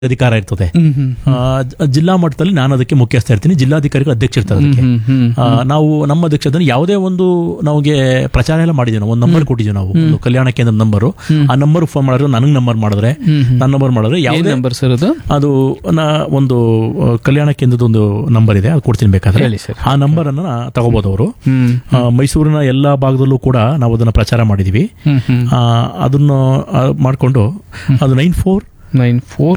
ಅಧಿಕಾರ ಇರ್ತದೆ ಹ್ಮ್ ಹ್ಮ್ ಆ, ಜ- ಜಿಲ್ಲಾ ಮಟ್ಟದಲ್ಲಿ ನಾನು ಅದಕ್ಕೆ ಮುಖ್ಯಸ್ಥ ಇರ್ತೀನಿ ಜಿಲ್ಲಾಧಿಕಾರಿಗಳು ಅಧ್ಯಕ್ಷ ಇರ್ತಾರೆ ಅದಕ್ಕೆ ಹ್ಮ್ ಹ್ಮ್ ಆ, ನಾವು ನಮ್ಮ ಅಧ್ಯಕ್ಷದಲ್ಲಿ ಯಾವುದೇ ಒಂದು ನಮಗೆ ಪ್ರಚಾರ ಎಲ್ಲ ಮಾಡಿದ್ದೀವಿ ನಾವು ಒಂದು ನಂಬರ್ ಕೊಟ್ಟಿದ್ದೀವಿ ನಾವು ಒಂದು ಕಲ್ಯಾಣ ಕೇಂದ್ರ ನಂಬರು ಆ ನಂಬರ್ ಫೋನ್ ಮಾಡಿದ್ರೆ ನನಗೆ ನಂಬರ್ ಮಾಡಿದ್ರೆ ನನ್ನ ನಂಬರ್ ಮಾಡಿದ್ರೆ ಏನ್ ಯಾವುದೇ ನಂಬರ್ ಸರ್ ಅದು ಅದು ನಾ ಒಂದು ಆ, ಕಲ್ಯಾಣ ಕೇಂದ್ರದ ಒಂದು ನಂಬರ್ ಇದೆ ಅದು ಕೊಡ್ತೀನಿ ಬೇಕಾದ್ರೆ ಹೇಳಿ ಸರ್ ಆ ನಂಬರ್ ಅನ್ನ ತಗೋಬಹುದು ಅವರು ಹ್ಮ್ ಆ, ಮೈಸೂರಿನ ಎಲ್ಲಾ ಭಾಗದಲ್ಲೂ ಕೂಡ ನಾವು ಅದನ್ನ ಪ್ರಚಾರ ಮಾಡಿದೀವಿ ಹ್ಮ್ ಹ್ಮ್ ಆ, ಅದನ್ನು ಆ, ಮಾಡ್ಕೊಂಡು ಅದು nine four nine four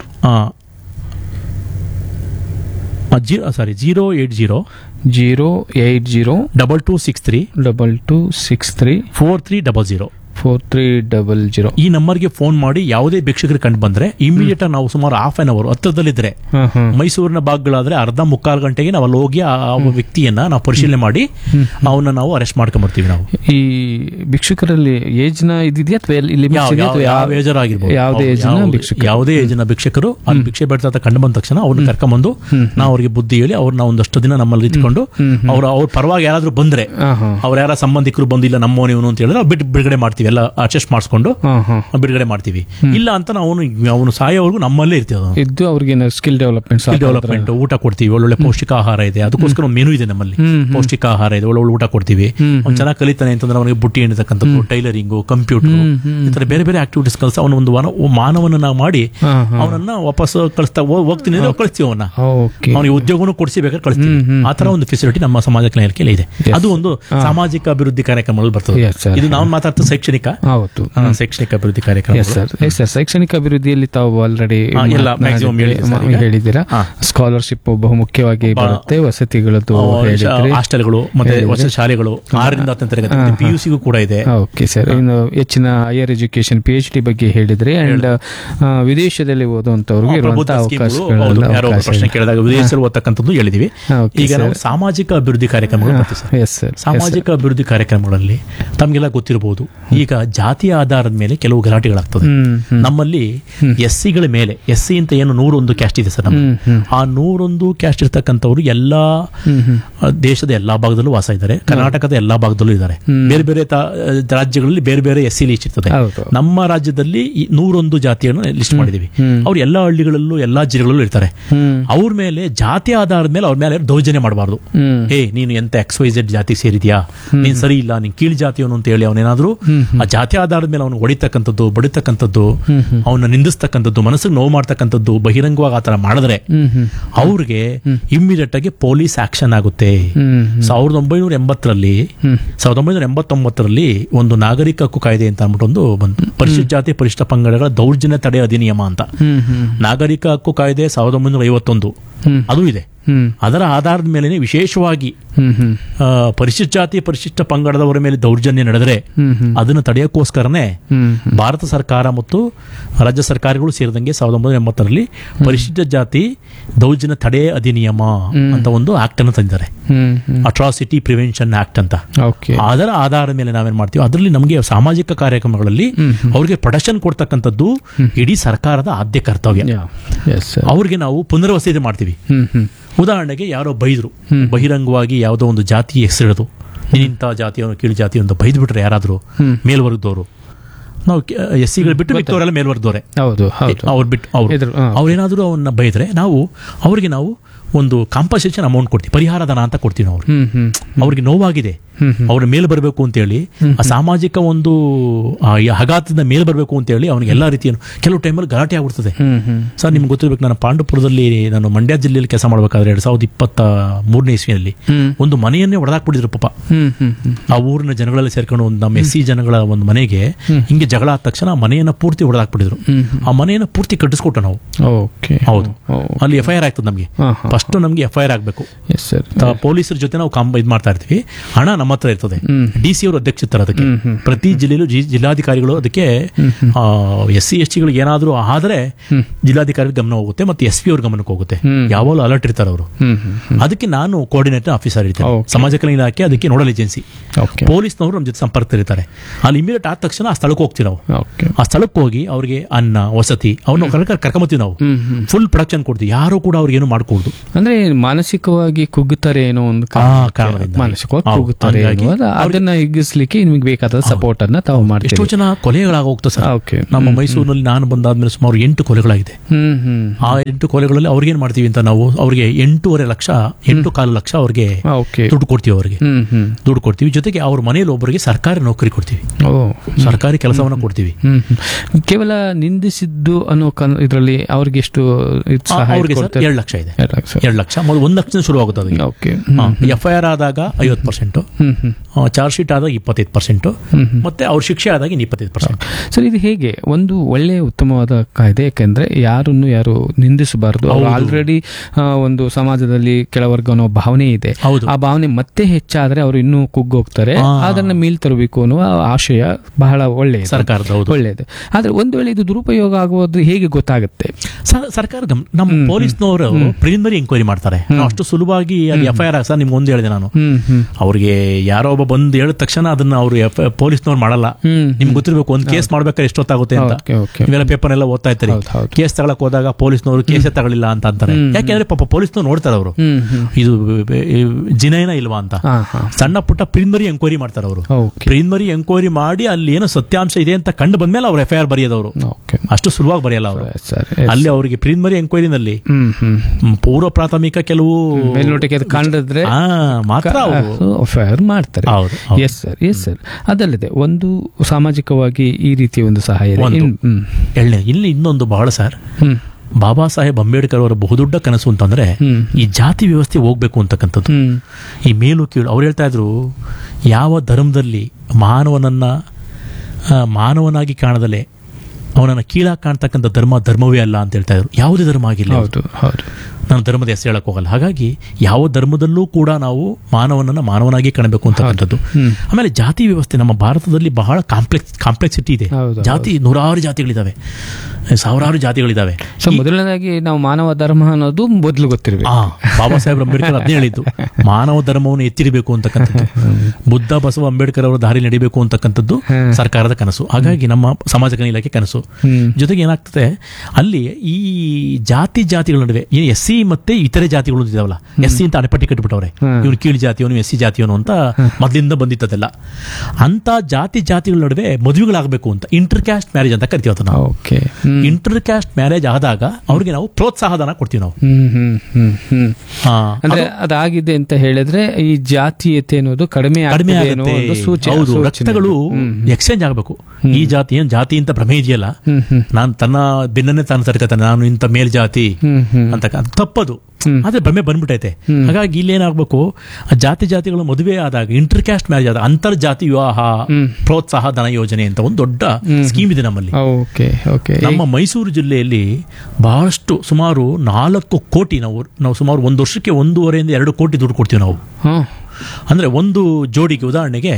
G sorry zero eight zero zero eight zero double two six three double two six three four three double zero four three double zero ಈ ನಂಬರ್ಗೆ ಫೋನ್ ಮಾಡಿ ಯಾವುದೇ ಭಿಕ್ಷಕರು ಕಂಡು ಬಂದ್ರೆ ಇಮಿಡಿಯೇಟ್ ನಾವು ಸುಮಾರು ಹಾಫ್ ಅನ್ ಅವರ್ ಹತ್ರದಲ್ಲಿದ್ರೆ ಹಾಂ ಹಾಂ ಮೈಸೂರಿನ ಭಾಗಗಳಾದ್ರೆ ಅರ್ಧ ಮುಕ್ಕಾಲು ಗಂಟೆಗೆ ನಾವು ಅಲ್ಲಿ ಹೋಗಿ ಆ ಆ ವ್ಯಕ್ತಿಯನ್ನ ನಾವು ಪರಿಶೀಲನೆ ಮಾಡಿ ಅವನ್ನ ನಾವು ಅರೆಸ್ಟ್ ಮಾಡ್ಕೊಂಡ್ಬರ್ತೀವಿ ನಾವು ಈ ಭಿಕ್ಷುಕರಲ್ಲಿ ಏಜ್ ನ ಇದಿದೆಯಾ ಅಥವಾ ಇಲ್ಲಿ ಯಾವ- ಯಾವ- ಯಾವ ಏಜರ್ ಆಗಿರ್ಬೋದು ಯಾವುದೇ ಹೌದು, ಏಜ್ ನ ಯಾವುದೇ- ಭಿಕ್ಷುಕ ಯಾವುದೇ ಏಜಿನ ಭಿಕ್ಷಕರು ಅಲ್ಲಿ ಭಿಕ್ಷೆ ಬೇಡ್ತಾ ಅಂತ ಕಂಡು ಬಂದ ತಕ್ಷಣ ಅವ್ರನ್ನ ಕರ್ಕೊಂಬಂದು ನಾವು ಅವ್ರಿಗೆ ಬುದ್ಧಿ ಹೇಳಿ ಅವ್ರನ್ನ ಒಂದಷ್ಟು ದಿನ ನಮ್ಮಲ್ಲಿ ಇಟ್ಕೊಂಡು ಅವ್ರ ಅವ್ರ ಪರವಾಗಿ ಯಾರಾದ್ರೂ ಬಂದ್ರೆ ಹಾಂ ಹಾಂ ಅವ್ರ ಯಾರ ಸಂಬಂಧಿಕರು ಬಂದಿಲ್ಲ ನಮ್ಮವನು ಇವನು ಅಂತ ಹೇಳಿದ್ರೆ ನಾವು ಬಿಟ್ಟು ಬಿಡುಗಡೆ ಮಾಡ್ತೀವಿ ಎಲ್ಲ ಅಡ್ಜಸ್ಟ್ ಮಾಡಿಸ್ಕೊಂಡು ಹಾಂ ಹಾಂ ಬಿಡುಗಡೆ ಮಾಡ್ತೀವಿ ಇಲ್ಲ ಅಂತ ನಾವು ಅವನು ಸಾಯೋವರೆಗೂ ನಮ್ಮಲ್ಲೇ ಇರ್ತೀವಿ ಅದು ಇದ್ದು ಅವ್ರಿಗೆ ಸ್ಕಿಲ್ ಡೆವಲಪ್ಮೆಂಟ್ ಸ್ಕಿಲ್ ಡೆವಲಪ್ಮೆಂಟ್ ಊಟ ಕೊಡ್ತೀವಿ ಒಳ್ಳೊಳ್ಳೆ ಪೌಷ್ಟಿಕ ಆಹಾರ ಇದೆ ಅದಕ್ಕೋಸ್ಕರ ಒಂದು ಮೆನು ಇದೆ ನಮ್ಮಲ್ಲಿ ಪೌಷ್ಟಿಕ ಆಹಾರ ಇದೆ ಒಳ್ಳೊಳ್ಳೆ ಊಟ ಕೊಡ್ತೀವಿ ಅವ್ನು ಚೆನ್ನಾಗಿ ಕಲಿತಾನೆ ಅಂತಂದ್ರೆ ಅವನಿಗೆ ಬುಟ್ಟಿ ಎಣಿತಕ್ಕಂಥದ್ದು ಟೈಲರಿಂಗು ಕಂಪ್ಯೂಟರ್ ಈ ತರ ಬೇರೆ ಬೇರೆ ಆಕ್ಟಿವಿಟೀಸ್ ಕಲಿಸ ಅವನ ಒಂದು ವನ- ಮಾನವನ ನಾವು ಮಾಡಿ ಹಾಂ ಹಾಂ ಅವನನ್ನ ವಾಪಸ್ ಕಳಿಸ್ತಾ ಹೋ- ಹೋಗ್ತೀನಿ ಅಂದ್ರೆ ಕಳಿಸ್ತೀವಿ ಅವನ್ನ ಓಕೆ ಅವನಿಗೆ ಉದ್ಯೋಗನೂ ಕೊಡಿಸಿ ಬೇಕಾದ್ರೆ ಕಳಿಸ್ತೀವಿ ಆ ತರ ಒಂದು ಫೆಸಿಲಿಟಿ ನಮ್ಮ ಸಮಾಜ ಕಲ್ಯಾಣಕ್ಕೆಲ್ಲ ಇದೆ ಅದು ಒಂದು ಸಾಮಾಜಿಕ ಅಭಿವೃದ್ಧಿ ಕಾರ್ಯಕ್ರಮಗಳಲ್ಲಿ ಬರ್ತದೆ Yes, sir. ಇದು ನಾವು ಮಾತಾಡ್ತಾ ಶೈಕ್ಷಣಿಕ ಹೌದು ಆ, ಶೈಕ್ಷಣಿಕ ಅಭಿವೃದ್ಧಿ ಕಾರ್ಯಕ್ರಮ ಎಸ್ ಸರ್ ಎಸ್ ಸರ್ ಶೈಕ್ಷಣಿಕ ಅಭಿವೃದ್ಧಿಯಲ್ಲಿ ತಾವು ಆಲ್ರೆಡಿ ಹಾ, ಎಲ್ಲ maximum ಹೇಳಿದೆ sir ಈಗ. ಹೇಳಿದ್ದೀರಾ ಹಾ. ಸ್ಕಾಲರ್ಶಿಪ್ ಬಹುಮುಖ್ಯವಾಗಿ ಬರುತ್ತೆ ವಸತಿಗಳದ್ದು ಹೇಳಿದ್ರಿ ಹಾಸ್ಟೆಲ್ಗಳು ಮತ್ತೆ ವಸತಿ ಶಾಲೆಗಳು ಆರರಿಂದ ಹತ್ತನೇ ತರಗತಿ ಪಿ ಯು ಸಿಗೂ ಕೂಡ ಇದೆ ಓಕೆ ಸರ್ ಇನ್ನು ಹೆಚ್ಚಿನ higher education P H D ಬಗ್ಗೆ ಹೇಳಿದ್ರಿ ಅಂಡ್ ವಿದೇಶದಲ್ಲಿ ಓದುವಂತವ್ರಿಗೆ ಪ್ರಬುದ್ಧ ಇರುವಂತಹ ಸ್ಕೀಮ್ಗಳು, ಹೌದು, ಅವಕಾಶಗಳೆಲ್ಲ ಯಾರೋ ಒಬ್ರು ಪ್ರಶ್ನೆ ಕೇಳಿದಾಗ ವಿದೇಶದಲ್ಲಿ ಓದ್ತಕ್ಕಂಥದ್ದು ಹೇಳಿದೀವಿ Okay, ಈಗ ನಾವು ಸಾಮಾಜಿಕ ಅಭಿವೃದ್ಧಿ ಕಾರ್ಯಕ್ರಮಗಳು ಬರ್ತೀವಿ ಸರ್ ಎಸ್ ಸರ್ ಸಾಮಾಜಿಕ ಅಭಿವೃದ್ಧಿ ಕಾರ್ಯಕ್ರಮಗಳಲ್ಲಿ ತಮಗೆಲ್ಲ ಗೊತ್ತಿರಬಹುದು ಈಗ ಜಾತಿಯ ಆಧಾರದ ಮೇಲೆ ಕೆಲವು ಗಲಾಟೆಗಳಾಗ್ತದೆ ಹ್ಮ್ ಹ್ಮ್ ನಮ್ಮಲ್ಲಿ ಎಸ್ ಸಿಗಳ ಮೇಲೆ ಎಸ್ ಸಿ ಅಂತ ಏನು ನೂರೊಂದು ಕ್ಯಾಸ್ಟ್ ಇದೆ ಸರ್ ನಮ್ಮ ಹ್ಮ್ ಹ್ಮ್ ಆ ನೂರೊಂದು ಕ್ಯಾಸ್ಟ್ ಇರ್ತಕ್ಕಂಥವ್ರು ಎಲ್ಲಾ ಹ್ಮ್ ಹ್ಮ್ ಆ, ದೇಶದ ಎಲ್ಲಾ ಭಾಗದಲ್ಲೂ ವಾಸ ಇದ್ದಾರೆ ಕರ್ನಾಟಕದ ಎಲ್ಲಾ ಭಾಗದಲ್ಲೂ ಇದ್ದಾರೆ ಬೇರೆ ಬೇರೆ ತಾ- ರಾಜ್ಯಗಳಲ್ಲಿ ಬೇರೆ ಬೇರೆ ಎಸ್ ಸಿ ಲಿಸ್ಟ್ ಇರ್ತದೆ ಹೌದು ನಮ್ಮ ರಾಜ್ಯದಲ್ಲಿ ಈ ನೂರೊಂದು ಜಾತಿಯನ್ನು ಲಿಸ್ಟ್ ಮಾಡಿದೀವಿ ಹ್ಮ್. ಅವ್ರು ಎಲ್ಲಾ ಹಳ್ಳಿಗಳಲ್ಲೂ ಎಲ್ಲಾ ಜಿಲ್ಲೆಗಳಲ್ಲೂ ಇರ್ತಾರೆ ಹ್ಮ್ ಅವ್ರ ಮೇಲೆ ಜಾತಿ ಆಧಾರದ ಮೇಲೆ ಅವ್ರ ಮೇಲೆ ದೌರ್ಜನ್ಯ ಮಾಡಬಾರ್ದು ಹ್ಮ್ ಏ ನೀನು ಎಂತ ಎಕ್ಸ್ ವೈ ಜೆಡ್ ಜಾತಿ ಸೇರಿದ್ಯಾ ನೀನ್ ಸರಿ ಇಲ್ಲ ನೀನ್ ಕೀಳ್ ಜಾತಿಯವನು ಅಂತ ಹೇಳಿ ಅವನೇನಾದ್ರೂ ಆ ಜಾತಿ ಆಧಾರದ ಮೇಲೆ ಅವನು ಹೊಡಿತಕ್ಕಂಥದ್ದು ಬಡಿತಕ್ಕಂಥದ್ದು ಅವನ್ನ ನಿಂದಿಸ್ತಕ್ಕಂಥದ್ದು ಮನಸ್ಸಿಗೆ ನೋವು ಮಾಡ್ತಕ್ಕಂಥದ್ದು ಬಹಿರಂಗವಾಗಿ ಆತರ ಮಾಡಿದ್ರೆ ಹ್ಮ್ ಹ್ಮ್ ಅವ್ರಿಗೆ ಇಮ್ಮಿಡಿಯೇಟ್ ಆಗಿ ಪೊಲೀಸ್ ಆಕ್ಷನ್ ಆಗುತ್ತೆ ಹ್ಮ್ ಸಾವಿರದ ಒಂಬೈನೂರ ಎಂಬತ್ತರಲ್ಲಿ ಹ್ಮ್ ಸಾವಿರದ ಒಂಬೈನೂರ ಎಂಬತ್ತೊಂಬತ್ತರಲ್ಲಿ ಒಂದು ನಾಗರಿಕ ಹಕ್ಕು ಕಾಯ್ದೆ ಅಂತ ಅಂದ್ಬಿಟ್ಟು ಒಂದು ಬಂತು ಪರಿಶಿಷ್ಟ ಜಾತಿ ಪರಿಶಿಷ್ಟ ಪಂಗಡಗಳ ದೌರ್ಜನ್ಯ ತಡೆ ಅಧಿನಿಯಮ ಅಂತ ಹ್ಮ್ ಹ್ಮ್ ನಾಗರಿಕ ಹಕ್ಕು ಕಾಯ್ದೆ ಸಾವಿರದ ಒಂಬೈನೂರ ಐವತ್ತೊಂದು ಹ್ಮ್ ಅದು ಇದೆ ಹ್ಮ್ ಅದರ ಆಧಾರದ ಮೇಲೆ ವಿಶೇಷವಾಗಿ ಹ್ಮ್ ಹ್ಮ್ ಆ, ಪರಿಶಿಷ್ಟ ಜಾತಿ ಪರಿಶಿಷ್ಟ ಪಂಗಡದವರ ಮೇಲೆ ದೌರ್ಜನ್ಯ ನಡೆದರೆ ಹ್ಮ್ ಹ್ಮ್ ಅದನ್ನು ತಡೆಯೋಕ್ಕೋಸ್ಕರನೇ ಹ್ಮ್ ಭಾರತ ಸರ್ಕಾರ ಮತ್ತು ರಾಜ್ಯ ಸರ್ಕಾರಗಳು ಸೇರಿದಂಗೆ ಸಾವಿರದ ಒಂಬೈನೂರ ಎಂಬತ್ತರಲ್ಲಿ ಪರಿಶಿಷ್ಟ ಜಾತಿ ದೌರ್ಜನ್ಯ ತಡೆ ಅಧಿನಿಯಮ ಅಂತ ಒಂದು ಆಕ್ಟ್ ಅನ್ನು ತಂದಿದ್ದಾರೆ hmm hmm atrocity prevention act ಅಂತ ಓಕೆ ಅದರ ಆಧಾರದ ಮೇಲೆ ನಾವೇನ್ ಮಾಡ್ತೀವಿ ಅದರಲ್ಲಿ ನಮಗೆ ಸಾಮಾಜಿಕ ಕಾರ್ಯಕ್ರಮಗಳಲ್ಲಿ ಅವ್ರಿಗೆ ಪ್ರೊಟೆಕ್ಷನ್ ಕೊಡ್ತಕ್ಕಂಥದ್ದು ಇಡೀ ಸರ್ಕಾರದ ಆದ್ಯ ಕರ್ತವ್ಯ ಎಸ್ ಸರ್ ಅವ್ರಿಗೆ ನಾವು ಪುನರ್ವಸತಿ ಮಾಡ್ತೀವಿ ಹ್ಮ್ ಹ್ಮ್ ಉದಾಹರಣೆಗೆ ಯಾರೋ ಬೈದ್ರು ಬಹಿರಂಗವಾಗಿ ಯಾವುದೋ ಒಂದು ಜಾತಿ ಹೆಸರಿಡೋದು ಇಂಥ ಜಾತಿಯವನು ಕೀಳು ಜಾತಿ ಅಂತ ಬೈದು ಬಿಟ್ರೆ ಯಾರಾದರೂ ಹ್ಮ್. ಮೇಲ್ವರ್ಗದವರು ನಾವು ಎಸ್ ಸಿಗಳು ಬಿಟ್ಟು ಮಿಕ್ಕವರೆಲ್ಲ ಮೇಲ್ವರ್ಗದವರೇ ಹೌದು ಹೌದು ಅವ್ರು ಬಿಟ್ಟು ಅವ್ರು ಎದುರು ಹಾ. ಅವ್ರೇನಾದರೂ ಅವನ್ನ ಬೈದ್ರೆ ನಾವು ಅವರಿಗೆ ನಾವು ಒಂದು ಕಾಂಪನ್ಸೇಷನ್ ಅಮೌಂಟ್ ಕೊಡ್ತೀವಿ ಪರಿಹಾರ ಧನ ಅಂತ ಕೊಡ್ತೀವಿ ನಾವು ಅವ್ರಿಗೆ. ಹ್ಮ್ ಹ್ಮ್ ಅವ್ರಿಗೆ ನೋವಾಗಿದೆ ಹ್ಮ್ ಹ್ಮ್ ಅವ್ರ ಮೇಲೆ ಬರಬೇಕು ಅಂತೇಳಿ ಆ ಸಾಮಾಜಿಕ ಒಂದು ಆ ಈ ಆಘಾತದಿಂದ ಮೇಲೆ ಬರಬೇಕು ಅಂತೇಳಿ ಅವನಿಗೆ ಎಲ್ಲಾ ರೀತಿಯ ಕೆಲವು ಟೈಮಲ್ಲಿ ಗಲಾಟೆ ಆಗ್ಬಿಡ್ತದೆ ಹ್ಮ್ ಹ್ಮ್ ಸರ್ ನಿಮ್ಗೆ ಗೊತ್ತಿರ್ಬೇಕು ನಾನು ಪಾಂಡುಪುರದಲ್ಲಿ ನಾನು ಮಂಡ್ಯ ಜಿಲ್ಲೆಯಲ್ಲಿ ಕೆಲಸ ಮಾಡಬೇಕಾದ್ರೆ ಎರಡ್ ಸಾವಿರದ ಇಪ್ಪತ್ತ ಮೂರನೇ ಇಸ್ವಿಯಲ್ಲಿ ಹ್ಮ್ ಒಂದು ಮನೆಯನ್ನೇ ಹೊಡೆದಾಕ್ಬಿಟ್ಟಿದ್ರು ಪಾಪ ಹ್ಮ್ ಹ್ಮ್ ಹ್ಮ್ ಆ ಊರಿನ ಜನಗಳೆಲ್ಲ ಸೇರ್ಕೊಂಡು ಒಂದು ನಮ್ಮ ಎಸ್ ಸಿ ಜನಗಳ ಒಂದು ಮನೆಗೆ ಹಿಂಗೆ ಜಗಳ ಆದ ತಕ್ಷಣ ಆ ಮನೆಯನ್ನ ಪೂರ್ತಿ ಹೊಡೆದಾಕ್ಬಿಟ್ಟಿದ್ರು ಹ್ಮ್ ಆ ಮನೆಯನ್ನ ಪೂರ್ತಿ ಕಟ್ಟಿಸ್ಕೊಟ್ಟು ನಾವು ಓಕೆ ಹೌದು ಓ ಅಲ್ಲಿ ಎಫ್ ಐ ಆರ್ ಆಗ್ತದೆ ನಮಗೆ ಹಾ ಹಾ ಫಸ್ಟ್ ನಮಗೆ ಎಫ್ ಐ ಆರ್ ಆಗಬೇಕು ಎಸ್ ಸರ್ ಪೊಲೀಸರ ಜೊತೆ ನಾವು ಕಾಂಬ ಇದು ಮಾಡ್ತಾ ಇರ್ತೀವಿ ಹಣ ನಮ್ಮ ಹತ್ರ ಇರ್ತದೆ ಹ್ಮ್ ಡಿ ಸಿ ಅವರು ಅಧ್ಯಕ್ಷತಾರೆ ಅದಕ್ಕೆ ಹ್ಮ್ ಹ್ಮ್ ಪ್ರತಿ ಜಿಲ್ಲೆಯಲ್ಲೂ ಜಿ- ಜಿಲ್ಲಾಧಿಕಾರಿಗಳು ಅದಕ್ಕೆ ಎಸ್ ಸಿ ಎಸ್ ಟಿಗಳಿಗೆ ಏನಾದರೂ ಆದರೆ ಜಿಲ್ಲಾಧಿಕಾರಿ ಗಮನ ಹೋಗುತ್ತೆ ಮತ್ತೆ ಎಸ್ ಪಿ ಅವ್ರ ಗಮನಕ್ಕೆ ಹೋಗುತ್ತೆ ಹ್ಮ್. ಯಾವಾಗಲೂ ಅಲರ್ಟ್ ಇರ್ತಾರೆ ಅವರು ಹ್ಮ್ ಹ್ಮ್ ಹ್ಮ್ ಅದಕ್ಕೆ ನಾನು ಕೋಆರ್ಡಿನೇಟರ್ ಆಫೀಸರ್ ಇರ್ತಾರೆ Okay. ಸಮಾಜ ಕಲ್ಯಾಣ ಇಲಾಖೆ ಅದಕ್ಕೆ ನೋಡಲ್ ಏಜೆನ್ಸಿ ಓಕೆ ಪೊಲೀಸ್ನವರು ನಮ್ಮ ಜೊತೆ ಸಂಪರ್ಕ ಇರ್ತಾರೆ ಅಲ್ಲಿ ಇಮಿಡಿಯೇಟ್ ಆದ ತಕ್ಷಣ ಆ ಸ್ಥಳಕ್ಕೆ ಹೋಗ್ತೀವಿ ನಾವು ಓಕೆ ಆ ಸ್ಥಳಕ್ಕೆ ಹೋಗಿ ಅವ್ರಿಗೆ ಅನ್ನ ವಸತಿ ಅವ್ರನ್ನ ಕರ್ಕ ಕರ್ಕೊಂಬತ್ತೀವಿ ನಾವು ಹ್ಮ್ ಹ್ಮ್ ಫುಲ್ ಪ್ರೊಡಕ್ಷನ್ ಕೊಡ್ತೀವಿ ಯಾರು ಕೂಡ ಅವ್ರಿಗೆ ಏನು ಮಾಡ್ಕೊಡ್ದು ಅಂದ್ರೆ ಮಾನಸಿಕವಾಗಿ ಕುಗ್ಗುತ್ತಾರೆ ಏನೋ ಒಂದು ಆ ಕಾರಣಕ್ಕೆ. ಕಾರಣದಿಂದ. ಮಾನಸಿಕವಾಗಿ ಹೌದು. ಕುಗ್ಗುತ್ತಾರೆ ಹಂಗಾಗಿ ಅನ್ನುವ ಅದನ್ನ ಹಿಗ್ಗಿಸ್ಲಿಕ್ಕೆ ನಿಮಗೆ ಬೇಕಾದ ಸಪೋರ್ಟ್ ಅನ್ನ ತಾವು ಎಷ್ಟೋ ಮಾಡ್ತೀವಿ ಜನ ಕೊಲೆಗಳಾಗ ಹೋಗ್ತಾ ಸರ್ ಓಕೆ ನಮ್ಮ ಮೈಸೂರಿನಲ್ಲಿ ನಾನು ಬಂದಾದ್ಮೇಲೆ ಸುಮಾರು ಎಂಟು ಕೊಲೆಗಳಾಗಿದೆ ಹ್ಮ್ ಹ್ಮ್ ಆ ಎಂಟು ಕೊಲೆಗಳಲ್ಲಿ ಅವ್ರಿಗೇನ್ ಮಾಡ್ತೀವಿ ಅಂತ ನಾವು ಅವ್ರಿಗೆ ಎಂಟೂವರೆ ಲಕ್ಷ ಎಂಟು ಕಾಲು ಲಕ್ಷ ಅವ್ರಿಗೆ ಓಕೆ ದುಡ್ಡು ಕೊಡ್ತೀವಿ ಅವ್ರಿಗೆ ಹ್ಮ್ ಹ್ಮ್ ದುಡ್ಡು ಕೊಡ್ತೀವಿ ಜೊತೆಗೆ ಅವ್ರ ಮನೇಲಿ ಒಬ್ಬರಿಗೆ ಸರ್ಕಾರಿ ನೌಕರಿ ಕೊಡ್ತೀವಿ ಓ ಸರ್ಕಾರಿ ಕೆಲಸವನ್ನ ಕೊಡ್ತೀವಿ ಹ್ಮ್ ಹ್ಮ್. ಕೇವಲ ನಿಂದಿಸಿದ್ದು ಅನ್ನೋ ಕನ್- ಇದ್ರಲ್ಲಿ ಅವ್ರಿಗೆ ಎಷ್ಟು ಇದ್ ಆ, ಸಹಾಯ ಅವ್ರಿಗೆ ಸರ್ ಕೊಡ್ತಾರೆ? ಎರಡು ಲಕ್ಷ ಇದೆ ಎರಡು ಲಕ್ಷ ಎರಡು ಲಕ್ಷ ಮೊದಲು ಒಂದು ಲಕ್ಷ ಶುರು ಆಗುತ್ತೆ ಅದಕ್ಕೆ ಓಕೆ ಎಫ್ ಐ ಆರ್ ಆದಾಗ ಐವತ್ತು percent hmm hmm charge sheet ಆದಾಗ ಇಪ್ಪತ್ತೈದು ಪರ್ಸೆಂಟ್ ಹ್ಮ್ ಹ್ಮ್. ಮತ್ತೆ ಅವ್ರ ಶಿಕ್ಷೆ ಆದಾಗ ಇನ್ನು ಇಪ್ಪತ್ತೈದು ಪರ್ಸೆಂಟ್ ಸರ್ ಇದು ಹೇಗೆ ಒಂದು ಒಳ್ಳೆಯ ಉತ್ತಮವಾದ ಕಾಯ್ದೆ ಯಾಕೆಂದ್ರೆ ಯಾರನ್ನು ಯಾರು ನಿಂದಿಸಬಾರದು ಹೌದು. ಆಲ್ರೆಡಿ ಒಂದು ಸಮಾಜದಲ್ಲಿ ಕೆಳವರ್ಗ ಅನ್ನೋ ಭಾವನೆ ಇದೆ ಹೌದು ಆ ಭಾವನೆ ಮತ್ತೆ ಹೆಚ್ಚಾದ್ರೆ ಅವರು ಇನ್ನೂ ಕುಗ್ಗೋಗ್ತಾರೆ ಆ. ಅದನ್ನ ಮೀಲ್ ತರಬೇಕು ಅನ್ನುವ ಆಶಯ ಬಹಳ ಒಳ್ಳೆಯದು ಸರ್ಕಾರದ ಹೌದು ಒಳ್ಳೆಯದು ಆದ್ರೆ ಒಂದು ವೇಳೆ ಇದು ದುರುಪಯೋಗ ಆಗುವುದು ಹೇಗೆ ಗೊತ್ತಾಗುತ್ತೆ ಸ- ಸರ್ಕಾರ ಗಮ್- ನಮ್ಮ ಪೊಲೀಸ್ನವರು ಪ್ರಿಲಿಮಿನರಿ ಎಂಕ್ವೈರಿ ಮಾಡ್ತಾರೆ ನಾವು ಅಷ್ಟು ಸುಲಭವಾಗಿ ಅಲ್ಲಿ ಎಫ್ ಐ ಆರ್ ಸರ್ ನಿಮ್ಗೆ ಒಂದು ಹೇಳಿದೆ ನಾನು ಹ್ಮ್ ಹ್ಮ್ ಅವ್ರಿಗೆ ಯಾರೋ ಒಬ್ಬ ಬಂದು ಹೇಳಿದ ತಕ್ಷಣ ಅದನ್ನ ಅವರು ಪೊಲೀಸ್ನವ್ರು ಮಾಡಲ್ಲ ಹ್ಮ್ ನಿಮ್ಗೆ ಗೊತ್ತಿರ್ಬೇಕು ಒಂದು ಕೇಸ್ ಮಾಡ್ಬೇಕಾದ್ರೆ ಎಷ್ಟೊತ್ತಾಗುತ್ತೆ ಅಂತ ಓಕೆ ಓಕೆ ಇವೆಲ್ಲ ಪೇಪರ್ ಎಲ್ಲ ಓದ್ತಾ ಇರ್ತಾರೆ ಹೌದು ಹೌದು ಕೇಸ್ ತಗೊಳಕ್ ಹೋದಾಗ ಪೊಲೀಸ್ನವರು ಕೇಸೇ ತಗೊಳ್ಳಿಲ್ಲ ಅಂತ ಅಂತಾರೆ ಯಾಕೆಂದ್ರೆ ಪಾಪ ಪೊಲೀಸ್ನವ್ರು ನೋಡ್ತಾರೆ ಅವರು ಹ್ಮ್ ಹ್ಮ್ ಇದು ಜಿನೈನ ಇಲ್ವಾ ಅಂತ ಹಾ ಹಾ ಸಣ್ಣ ಪುಟ್ಟ ಪ್ರಿಲಿಮಿನರಿ ಎಂಕ್ವೈರಿ ಮಾಡ್ತಾರೆ ಅವರು ಓಕೆ ಪ್ರಿಲಿಮಿನರಿ ಎಂಕ್ವೈರಿ ಮಾಡಿ ಅಲ್ಲಿ ಏನೋ ಸತ್ಯಾಂಶ ಇದೆ ಅಂತ ಕಂಡು ಬಂದ್ಮೇಲೆ ಅವ್ರು ಎಫ್ ಐ ಆರ್ ಬರೆಯೋದವರು ಓಕೆ ಅಷ್ಟು ಸುಲಭವಾಗಿ ಬರೆಯಲ್ಲ ಅವರು ಸರ್ ಅಲ್ಲಿ ಅವರಿಗೆ ಪ್ರಿಲಿಮಿನರಿ ಎಂಕ್ವೈರಿನಲ್ಲಿ ಹ್ಮ್ ಹ್ಮ್ ಮ್, ಪೂರ್ವ ಪ್ರಾಥಮಿಕ ಕೆಲವು ಮೇಲ್ನೋಟಕ್ಕೆ ಅದು ಕಂಡಿದ್ರೆ ಆ, ಮಾತ್ರ ಅವರು ಫೇರ್ ಮಾಡ್ತಾರೆ ಹೌದು ಹೌದು. ಎಸ್ ಸರ್ ಎಸ್ ಸರ್ ಅದಲ್ಲದೆ ಒಂದು ಸಾಮಾಜಿಕವಾಗಿ ಈ ರೀತಿಯ ಒಂದು ಸಹಾಯ ಇದೆ ಒಂದು. ಇನ್- ಹ್ಮ್. ಎಳ್ಳೆ ಇಲ್ಲಿ ಇನ್ನೊಂದು ಬಹಳ ಸರ್ ಹ್ಮ್. ಬಾಬಾ ಸಾಹೇಬ್ ಅಂಬೇಡ್ಕರ್ ಅವರ ಬಹುದೊಡ್ಡ ಕನಸು ಅಂತಂದ್ರೆ ಹ್ಮ್. ಈ ಜಾತಿ ವ್ಯವಸ್ಥೆ ಹೋಗ್ಬೇಕು ಅಂತಕ್ಕಂಥದ್ದು ಹ್ಮ್. ಈ ಮೇಲು ಕೀಳು ಅವ್ರು ಹೇಳ್ತಾ ಇದ್ರು ಯಾವ ಧರ್ಮದಲ್ಲಿ ಮಾನವನನ್ನ ಆ, ಮಾನವನಾಗಿ ಕಾಣದಲೆ ಅವನನ್ನ ಕೀಳಾಗಿ ಕಾಣ್ತಕ್ಕಂಥ ಧರ್ಮ ಧರ್ಮವೇ ಅಲ್ಲ ಅಂತ ಹೇಳ್ತಾ ಇದ್ರು ಯಾವುದೇ ಧರ್ಮ ಆಗಿಲ್ಲ ಹೌದು ಹೌದು ನಾನು ಧರ್ಮದ ಹೆಸರು ಹೇಳಕ್ ಹೋಗಲ್ಲ ಹಾಗಾಗಿ ಯಾವ ಧರ್ಮದಲ್ಲೂ ಕೂಡ ನಾವು ಮಾನವನನ್ನ ಮಾನವನಾಗಿ ಕಾಣಬೇಕು ಅಂತಕ್ಕಂಥದ್ದು ಹ್ಮ್. ಆಮೇಲೆ ಜಾತಿ ವ್ಯವಸ್ಥೆ ನಮ್ಮ ಭಾರತದಲ್ಲಿ ಬಹಳ ಕಾಂಪ್ಲೆಕ್ಸ್ ಕಾಂಪ್ಲೆಕ್ಸಿಟಿ ಇದೆ ಹೌದು, ಜಾತಿ ನೂರಾರು ಜಾತಿಗಳಿದಾವೆ ಸಾವಿರಾರು ಜಾತಿಗಳಿದಾವೆ ಸೊ ಮೊದಲನೇದಾಗಿ ನಾವು ಮಾನವ ಧರ್ಮ ಅನ್ನೋದು ಮೊದಲು ಗೊತ್ತಿರಬೇಕು ಆ ಬಾಬಾ ಸಾಹೇಬ್ ಅಂಬೇಡ್ಕರ್ ಅದನ್ನೇ ಹೇಳಿದ್ದು ಮಾನವ ಧರ್ಮವನ್ನು ಎತ್ತಿರಬೇಕು ಅಂತಕ್ಕಂಥದ್ದು ಬುದ್ಧ ಬಸವ ಅಂಬೇಡ್ಕರ್ ಅವರ ದಾರಿ ನಡಿಬೇಕು ಅಂತಕ್ಕಂಥದ್ದು ಹ್ಮ್. ಸರ್ಕಾರದ ಕನಸು ಹಾಗಾಗಿ ನಮ್ಮ ಸಮಾಜ ಕಲ್ಯಾಣ ಇಲಾಖೆ ಕನಸು ಹ್ಮ್. ಜೊತೆಗೆ ಏನಾಗ್ತದೆ ಅಲ್ಲಿ ಈ ಜಾತಿ ಜಾತಿಗಳ ನಡುವೆ ಎಸ್ ಸಿ ಮತ್ತೆ ಇತರೆ ಜಾತಿಗಳು ಇದಾವಲ್ಲ ಎಸ್ ಸಿ ಅಂತ ಅಣೆಪಟ್ಟಿ ಕಟ್ಟಿಬಿಟ್ಟವ್ರೆ ಹ್ಮ್. ಇವನು ಕೀಳು ಜಾತಿಯವನು ಎಸ್ ಸಿ ಜಾತಿಯವನು ಅಂತ ಮೊದಲಿಂದ ಬಂದಿತ್ತದೆಲ್ಲ ಅಂತ ಜಾತಿ ಜಾತಿಗಳ ನಡುವೆ ಮದುವೆಗಳಾಗಬೇಕು ಅಂತ ಇಂಟರ್ ಕ್ಯಾಸ್ಟ್ ಮ್ಯಾರೇಜ್ ಅಂತ ಕರಿತೀವಿ ಅದನ್ನ ನಾವು okay hmm. Inter caste marriage ಆದಾಗ ಅವ್ರಿಗೆ ನಾವು ಪ್ರೋತ್ಸಾಹಧನ ಕೊಡ್ತೀವಿ ನಾವು ಹ್ಮ್ ಹ್ಮ್ ಹ್ಮ್ ಹ್ಮ್ ಆ, ಅಂದ್ರೆ ಅದಾಗಿದೆ ಅಂತ ಹೇಳಿದ್ರೆ ಈ ಜಾತೀಯತೆ ಅನ್ನೋದು ಕಡಿಮೆ ಕಡಿಮೆ ಆಗ್ತಿದೆ ಅನ್ನೋ ಆಗುತ್ತೆ ಒಂದು ಸೂಚನೆ ಹೌದು ಸೂಚನೆ. ರಕ್ತಗಳು ಎಕ್ಸ್ಚೇಂಜ್ ಆಗಬೇಕು ಈ ಜಾತಿ ಏನ್ ಜಾತಿ ಅಂತ ಭ್ರಮೆ ಇದೆಯಲ್ಲ ಹ್ಮ್ ಹ್ಮ್ ನಾನು ತನ್ನ ಬೆನ್ನನ್ನೇ ತಾನು ತರ್ಕತಾನೆ ನಾನು ಇಂಥ ಮೇಲ್ ಜಾತಿ ಹ್ಮ್ ಹ್ಮ್ ಅಂತ ಅದು ತಪ್ಪದು ಹ್ಮ್. ಆದ್ರೆ ಭ್ರಮೆ ಬಂದ್ಬಿಟ್ಟೈತೆ ಹಾಗಾಗಿ ಇಲ್ಲೇನಾಗಬೇಕು ಜಾತಿ ಜಾತಿಗಳು ಮದುವೆ ಆದಾಗ ಇಂಟರ್ ಕ್ಯಾಸ್ಟ್ ಮ್ಯಾರೇಜ್ ಆದಾಗ ಅಂತರ್ಜಾತಿ ವಿವಾಹ ಹ್ಮ್. ಪ್ರೋತ್ಸಾಹ ಧನ ಯೋಜನೆ ಅಂತ ಒಂದು ದೊಡ್ಡ ಸ್ಕೀಮ್ ಇದೆ ನಮ್ಮಲ್ಲಿ ಓಕೆ ಓಕೆ ನಮ್ಮ ಮೈಸೂರು ಜಿಲ್ಲೆಯಲ್ಲಿ ಬಹಳಷ್ಟು ಸುಮಾರು ನಾಲ್ಕು ಕೋಟಿ ನಾವು ನಾವು ಸುಮಾರು ಒಂದು ವರ್ಷಕ್ಕೆ ಒಂದೂವರೆಯಿಂದ ಎರಡು ಕೋಟಿ ದುಡ್ಡು ಕೊಡ್ತೀವಿ ನಾವು ಹಾ ಅಂದ್ರೆ ಒಂದು ಜೋಡಿಗೆ ಉದಾಹರಣೆಗೆ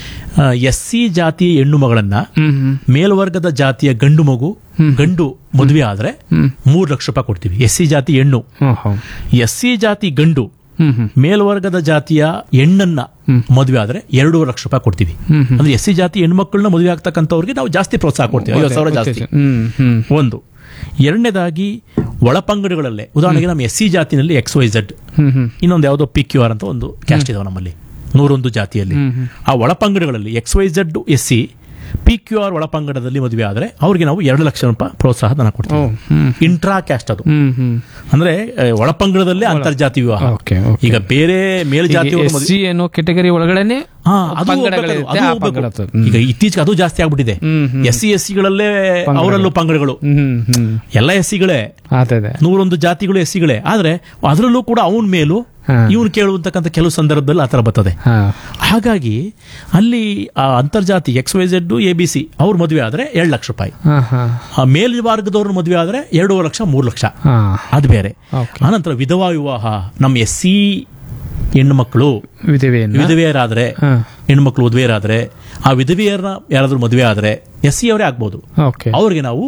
ಎಸ್ ಸಿ ಜಾತಿಯ ಹೆಣ್ಣು ಮಗಳನ್ನ ಹ್ಮ್ ಹ್ಮ್ ಮೇಲ್ವರ್ಗದ ಜಾತಿಯ ಗಂಡು ಮಗು ಗಂಡು ಮದುವೆ ಆದ್ರೆ ಹ್ಮ್. ಮೂರು ಲಕ್ಷ ರೂಪಾಯಿ ಕೊಡ್ತೀವಿ ಎಸ್ ಸಿ ಜಾತಿ ಹೆಣ್ಣು ಹಾ ಹಾ ಎಸ್ ಸಿ ಜಾತಿ ಗಂಡು ಹ್ಮ್ ಹ್ಮ್ ಮೇಲ್ವರ್ಗದ ಜಾತಿಯ ಹೆಣ್ಣನ್ನ ಮದುವೆ ಆದ್ರೆ ಎರಡೂವರೆ ಲಕ್ಷ ರೂಪಾಯಿ ಕೊಡ್ತೀವಿ ಹ್ಮ್ ಹ್ಮ್. ಅಂದ್ರೆ ಎಸ್ ಸಿ ಜಾತಿ ಹೆಣ್ಮಕ್ಳನ್ನ ಮದುವೆ ಆಗ್ತಕ್ಕಂಥವ್ರಿಗೆ ನಾವು ಜಾಸ್ತಿ ಪ್ರೋತ್ಸಾಹ ಕೊಡ್ತೀವಿ ಐವತ್ತು ಸಾವಿರ ಜಾಸ್ತಿ ಹ್ಮ್ ಹ್ಮ್ ಒಂದು ಎರಡನೇದಾಗಿ ಒಳಪಂಗಡಗಳಲ್ಲೇ ಉದಾಹರಣೆಗೆ ನಮ್ಮ ಎಸ್ ಸಿ ಜಾತಿನಲ್ಲಿ ಎಕ್ಸ್ ವೈ ಝೆಡ್ ಹ್ಮ್ ಹ್ಮ್ ಇನ್ನೊಂದು ಯಾವುದೋ ಪಿ ಕ್ಯೂ ಆರ್ ಅಂತ ಒಂದು ಕ್ಯಾಸ್ಟ್ ಇದಾವೆ ನಮ್ಮಲ್ಲಿ ನೂರೊಂದು ಜಾತಿಯಲ್ಲಿ ಹ್ಮ್ ಹ್ಮ್. ಆ ಒಳಪಂಗಡಗಳಲ್ಲಿ X Y Z S C P Q R ಒಳಪಂಗಡದಲ್ಲಿ ಮದುವೆ ಆದರೆ ಅವ್ರಿಗೆ ನಾವು ಎರಡು ಲಕ್ಷ ರೂಪಾಯಿ ಪ್ರೋತ್ಸಾಹ ಧನ ಓ ಕೊಡ್ತೀವಿ ಹ್ಮ್ ಇಂಟ್ರಾ ಕ್ಯಾಸ್ಟ್ ಅದು ಹ್ಮ್ ಹ್ಮ್ ಅಂದ್ರೆ ಆ, ಒಳಪಂಗಡದಲ್ಲೇ ಅಂತರ್ಜಾತಿ ವಿವಾಹ ಓಕೆ ಓಕೆ ಈಗ ಬೇರೆ ಮೇಲ್ಜಾತಿಯವರು ಎಸ್ ಮದುವೆ ಸಿ ಅನ್ನೋ ಕೆಟಗರಿ ಒಳಗಡೆನೆ ಹಾ, ಅದು ಪಂಗಡಗಳಿರುತ್ತೆ, ಹೋಗ್ಬೇಕು, ಅದು ಆ ಹೋಗ್ಬೇಕು. ಪಂಗಡ ಹ್ಮ್. ಈಗ ಇತ್ತೀಚೆಗೆ ಅದು ಜಾಸ್ತಿ ಆಗ್ಬಿಟ್ಟಿದೆ ಹ್ಮ್, ಹ್ಮ್. ಎಸ್ ಸಿ ಎಸ್ ಸಿಗಳಲ್ಲೇ ಅವರಲ್ಲೂ ಪಂಗಡಗಳು ಹ್ಮ್ ಹ್ಮ್ ಎಲ್ಲ ಎಸ್ ಸಿಗಳೇ ಅದೇ ಅದೇ ನೂರೊಂದು ಜಾತಿಗಳು ಎಸ್ ಸಿಗಳೇ ಆದ್ರೆ ಅದರಲ್ಲೂ ಕೂಡ ಅವನ ಮೇಲೂ ಹಾ. ಇವನು ಕೇಳುವಂತಕ್ಕಂಥ ಕೆಲವು ಸಂದರ್ಭದಲ್ಲಿ ಆ ತರ ಬರ್ತದೆ ಹಾ ಹಾಗಾಗಿ ಅಲ್ಲಿ ಆ ಅಂತರ್ಜಾತಿ X Y Z A B C ಅವ್ರ ಮದುವೆ ಆದ್ರೆ ಎರಡು ಲಕ್ಷ ರೂಪಾಯಿ ಹಾ ಹಾ ಆ ಮೇಲ್ವರ್ಗದವ್ರ ಮದುವೆ ಆದ್ರೆ ಎರಡೂವರೆ ಲಕ್ಷ ಮೂರು ಲಕ್ಷ ಹಾ ಅದು ಬೇರೆ ಓಕೆ ಆನಂತರ ವಿಧವಾ ವಿವಾಹ ನಮ್ಮ ಎಸ್ ಸಿ ಹೆಣ್ಣು ಮಕ್ಕಳು ವಿಧವೆಯನ್ನ ವಿಧವೆಯರಾದ್ರೆ ಹಾ ಹೆಣ್ಮಕ್ಳು ಮದುವೆಯರಾದ್ರೆ ಆ ವಿಧವೆಯರನ್ನ ಯಾರಾದ್ರೂ ಮದುವೆ ಆದ್ರೆ ಎಸ್ ಸಿ ಅವರೇ ಆಗ್ಬೋದು ಓಕೆ ಅವ್ರಿಗೆ ನಾವು